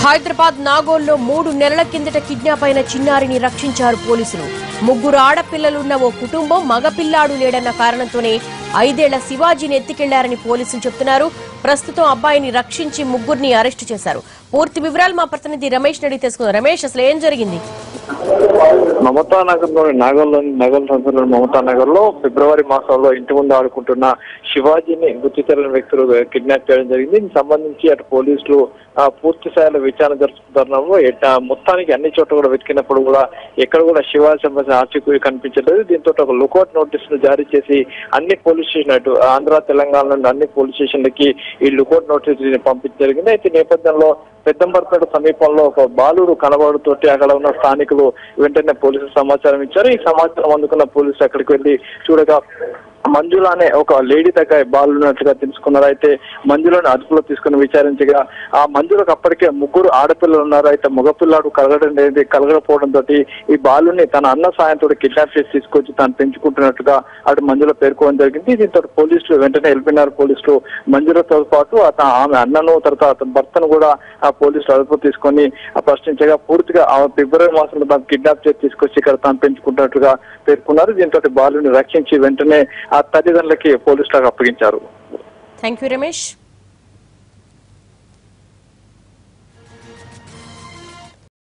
హైదరాబాద్ నాగోల్లో మూడు నెలల కిందట కిడ్నాప్ అయిన చిన్నారిని రక్షించారు పోలీసులు ముగ్గురు ఆడపిల్లలున్న ఓ కుటుంబం మగపిల్లాడు లేడన్న కారణంతోనే ఐదేళ్ల శివాజీని ఎత్తికెళ్లారని పోలీసులు చెబుతున్నారు ప్రస్తుతం అబ్బాయిని రక్షించి ముగ్గురిని అరెస్టు చేశారు పూర్తి వివరాలు మా ప్రతినిధి రమేష్ నడి తెలుసుకుందాం రమేష్ అసలు ఏం జరిగింది మమతా నగర్ లోని నగర్లోని నగర్ సంస్థలోని మమతా నగర్ లో ఫిబ్రవరి మాసంలో ఇంటి ముందు ఆడుకుంటున్న శివాజీని గుర్తు తెలియని వ్యక్తులు కిడ్నాప్ చేయడం జరిగింది దీనికి సంబంధించి అటు పోలీసులు ఆ, పూర్తి స్థాయిలో విచారణ జరుపుతున్న తరుణంలో ఎట్ట- మొత్తానికి అన్ని చోట్ల కూడా వెతికినప్పుడు కూడా ఎక్కడ కూడా శివాజీ సంబంధించిన ఆచూకీ కనిపించలేదు దీంతో ఒక లుకౌట్ నోటీసులు జారీ చేసి అన్ని పోలీస్ స్టేషన్ అటు ఆంధ్ర తెలంగాణ నుండి అన్ని పోలీస్ స్టేషన్లకి ఈ లుకౌట్ నోటీసు పంపించడం జరిగింది అయితే ఈ నేపథ్యంలో పెద్దంబర్పేట సమీపంలో ఒక బాలుడు కనబడుతోటి అక్కడ ఉన్న స్థానికులు వెంటనే పోలీసులు సమాచారం ఇచ్చారు ఈ సమాచారం అందుకున్న పోలీసులు అక్కడికి వెళ్లి చూడగా మంజుల అనే ఒక లేడీ దగ్గర బాలు ఉన్నట్లుగా తెలుసుకున్నారు అయితే మంజులను అదుపులో తీసుకుని విచారించగా ఆ మంజులకు అప్పటికే ముగ్గురు ఆడపిల్లలు ఉన్నారు అయితే మగపిల్లాడు కలగడం లేదు కలగకపోవడం తోటి ఈ బాలుని తన అన్న సాయంతో కిడ్నాప్ చేసి తీసుకొచ్చి తాను పెంచుకుంటున్నట్టుగా అటు మంజుల పేర్కోవడం జరిగింది దీంతో పోలీసులు వెంటనే ఎల్బినార్ పోలీసులు మంజులతో పాటు అత ఆమె అన్నను తర్వాత అతని భర్తను కూడా ఆ పోలీసులు అదుపు తీసుకొని ఆ ప్రశ్నించగా పూర్తిగా ఆ ఫిబ్రవరి మాసంలో తాను కిడ్నాప్ చేసి తీసుకొచ్చి ఇక్కడ తాను పెంచుకుంటున్నట్టుగా పేర్కొన్నారు దీంతో బాలుని రక్షించి వెంటనే ఆ తల్లిదండ్రులకి పోలీసులకు అప్పగించారు థ్యాంక్ యూ రమేష్